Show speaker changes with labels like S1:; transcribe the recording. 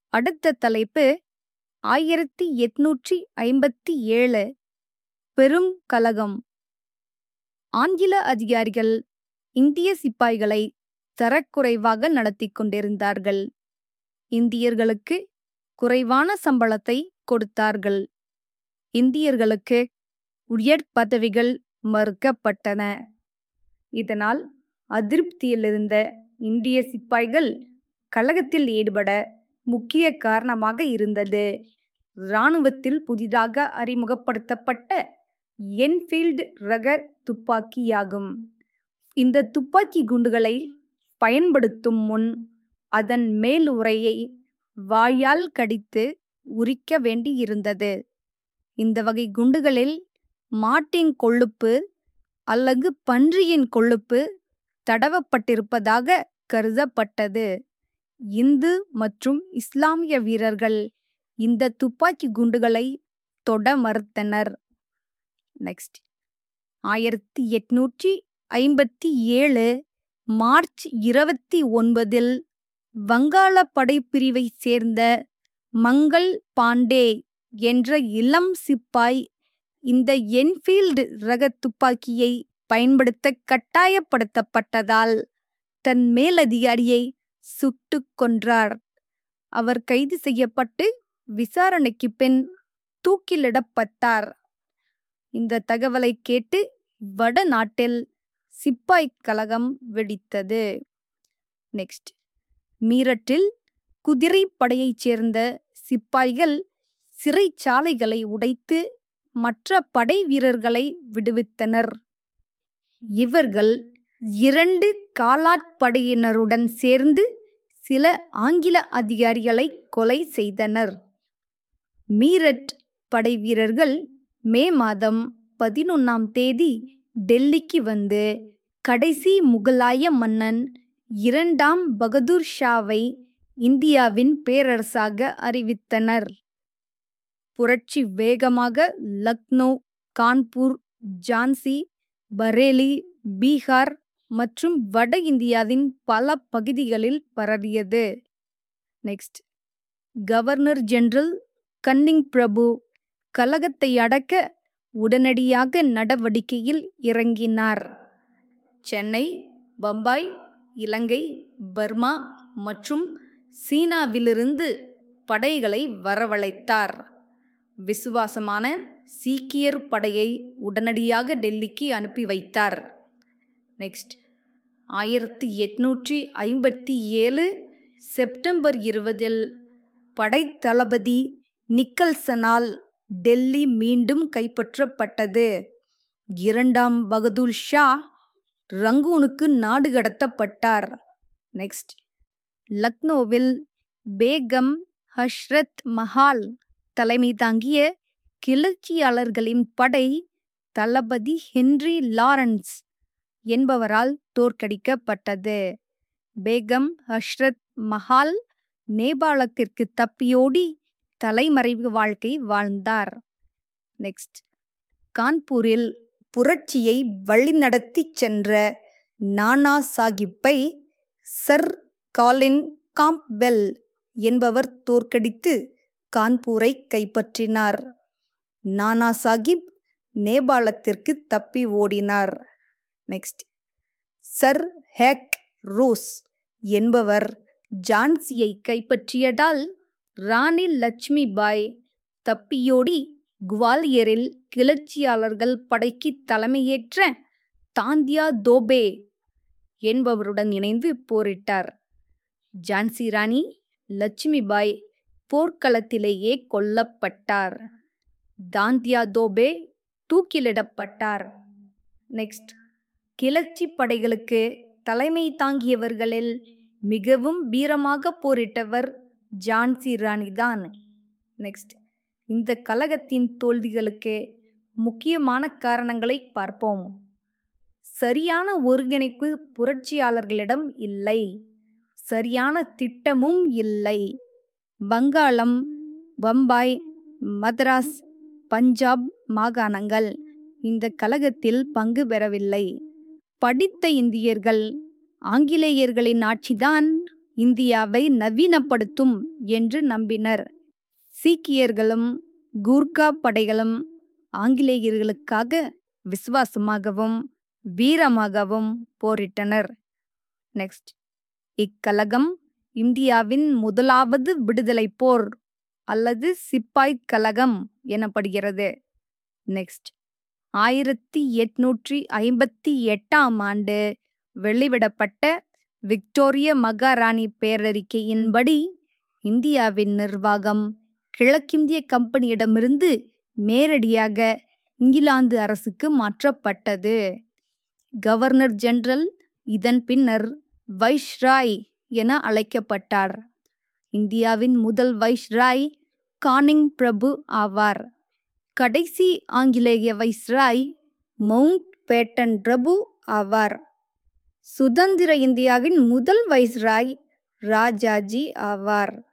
S1: அடுத்த தலைப்பு ஆயிரத்தி எட்நூற்றி ஐம்பத்தி ஏழு பெரும் கலகம் ஆங்கில அதிகாரிகள் இந்திய சிப்பாய்களை தரக்குறைவாக நடத்தி கொண்டிருந்தார்கள் இந்தியர்களுக்கு குறைவான சம்பளத்தை கொடுத்தார்கள் இந்தியர்களுக்கு உயர் பதவிகள் மறுக்கப்பட்டன இதனால் அதிருப்தியிலிருந்த இந்திய சிப்பாய்கள் கலகத்தில் ஈடுபட முக்கிய காரணமாக இருந்தது இராணுவத்தில் புதிதாக அறிமுகப்படுத்தப்பட்ட என்ஃபீல்டு ரக துப்பாக்கியாகும் இந்த துப்பாக்கி குண்டுகளை பயன்படுத்தும் முன் அதன் மேல் உரையை வாயால் கடித்து உரிக்க வேண்டியிருந்தது இந்த வகை குண்டுகளில் மாட்டின் கொழுப்பு அல்லது பன்றியின் கொழுப்பு தடவப்பட்டிருப்பதாக கருதப்பட்டது இந்து மற்றும் இஸ்லாமிய வீரர்கள் இந்த துப்பாக்கி குண்டுகளை தொட மறுத்தனர் நெக்ஸ்ட் ஆயிரத்தி எட்நூற்றி ஐம்பத்தி ஏழு மார்ச் இருபத்தி ஒன்பதில் வங்காள படைப்பிரிவை சேர்ந்த மங்கள் பாண்டே என்ற இளம் சிப்பாய் இந்த என்ஃபீல்டு ரக துப்பாக்கியை பயன்படுத்த கட்டாயப்படுத்தப்பட்டதால் தன் மேலதிகாரியை சுட்டுக் கொன்றார் அவர் கைது செய்யப்பட்டு விசாரணைக்கு பின் தூக்கிலிடப்பட்டார் இந்த தகவலை கேட்டு வடநாட்டில் சிப்பாய் கலகம் வெடித்தது நெக்ஸ்ட் மீரட்டில் குதிரைப்படையைச் சேர்ந்த சிப்பாய்கள் சிறைச்சாலைகளை உடைத்து மற்ற படை வீரர்களை விடுவித்தனர் இவர்கள் இரண்டு காலாட்படையினருடன் சேர்ந்து சில ஆங்கில அதிகாரிகளை கொலை செய்தனர் மீரட் படை வீரர்கள் மே மாதம் பதினொன்னாம் தேதி டெல்லிக்கு வந்து கடைசி முகலாய மன்னன் இரண்டாம் பகதூர் ஷாவை இந்தியாவின் பேரரசாக அறிவித்தனர் புரட்சி வேகமாக லக்னோ கான்பூர் ஜான்சி பரேலி பீகார் மற்றும் வட இந்தியாவின் பல பகுதிகளில் பரவியது நெக்ஸ்ட் கவர்னர் ஜெனரல் கன்னிங் பிரபு கலகத்தை அடக்க உடனடியாக நடவடிக்கையில் இறங்கினார் சென்னை பம்பாய் இலங்கை பர்மா மற்றும் சீனாவிலிருந்து படைகளை வரவழைத்தார் விசுவாசமான சீக்கியர் படையை உடனடியாக டெல்லிக்கு அனுப்பி வைத்தார் நெக்ஸ்ட் ஆயிரத்தி எட்நூற்றி ஐம்பத்தி ஏழு செப்டம்பர் இருபதில் படைத்தளபதி நிக்கல்சனால் டெல்லி மீண்டும் கைப்பற்றப்பட்டது இரண்டாம் பகதூர் ஷா ரங்கூனுக்கு நாடு கடத்தப்பட்டார் நெக்ஸ்ட் லக்னோவில் பேகம் ஹஷ்ரத் மஹால் தலைமை தாங்கிய கிளர்ச்சியாளர்களின் படை தளபதி ஹென்றி லாரன்ஸ் என்பவரால் தோற்கடிக்கப்பட்டது பேகம் ஹஷ்ரத் மஹால் நேபாளத்திற்கு தப்பியோடி தலைமறைவு வாழ்க்கை வாழ்ந்தார் நெக்ஸ்ட் கான்பூரில் புரட்சியை வழிநடத்தி சென்ற நானா சாஹிப்பை சர் காலின் காம்ப்வெல் என்பவர் தோற்கடித்து கான்பூரை கைப்பற்றினார் நானா சாஹிப் நேபாளத்திற்கு தப்பி ஓடினார் நெக்ஸ்ட் சர் ஹேக் ரோஸ் என்பவர் ஜான்சியை கைப்பற்றியதால் ராணி லட்சுமி பாய் தப்பியோடி குவாலியரில் கிளர்ச்சியாளர்கள் படைக்கு தலைமையேற்ற தாந்தியா தோபே என்பவருடன் இணைந்து போரிட்டார் ஜான்சி ராணி லட்சுமிபாய் போர்க்களத்திலேயே கொல்லப்பட்டார் தாந்தியா தோபே தூக்கிலிடப்பட்டார் நெக்ஸ்ட் கிளர்ச்சி படைகளுக்கு தலைமை தாங்கியவர்களில் மிகவும் வீரமாக போரிட்டவர் ஜான்சி ராணி தான் நெக்ஸ்ட் இந்த கலகத்தின் தோல்விகளுக்கு முக்கியமான காரணங்களை பார்ப்போம் சரியான ஒருங்கிணைப்பு புரட்சியாளர்களிடம் இல்லை சரியான திட்டமும் இல்லை வங்காளம் பம்பாய் மദ്രാஸ் பஞ்சாப் மாகாணங்கள் இந்த கலகத்தில் பங்கு பெறவில்லை படித்த இந்தியர்கள் ஆங்கிலேயர்களின் ஆட்சிதான் இந்தியாவை நவீனப்படுத்தும் என்று நம்பினர் சீக்கியர்களும் கூர்கா படைகளும் ஆங்கிலேயர்களுக்காக விசுவாசமாகவும் வீரமாகவும் போரிட்டனர் நெக்ஸ்ட் இக்கலகம் இந்தியாவின் முதலாவது விடுதலை போர் அல்லது சிப்பாய் கலகம் எனப்படுகிறது நெக்ஸ்ட் ஆயிரத்தி எட்நூற்றி ஐம்பத்தி எட்டாம் ஆண்டு வெளிவிடப்பட்ட விக்டோரிய மகாராணி பேரறிக்கையின்படி இந்தியாவின் நிர்வாகம் கிழக்கிந்திய கம்பெனியிடமிருந்து நேரடியாக இங்கிலாந்து அரசுக்கு மாற்றப்பட்டது கவர்னர் ஜெனரல் இதன் பின்னர் வைஸ்ராய் என அழைக்கப்பட்டார் இந்தியாவின் முதல் வைஸ்ராய் கானிங் பிரபு ஆவார் கடைசி ஆங்கிலேய வைஸ்ராய் மவுண்ட் பேட்டன் பிரபு ஆவார் சுதந்திர இந்தியாவின் முதல் வைஸ்ராய் ராஜாஜி ஆவார்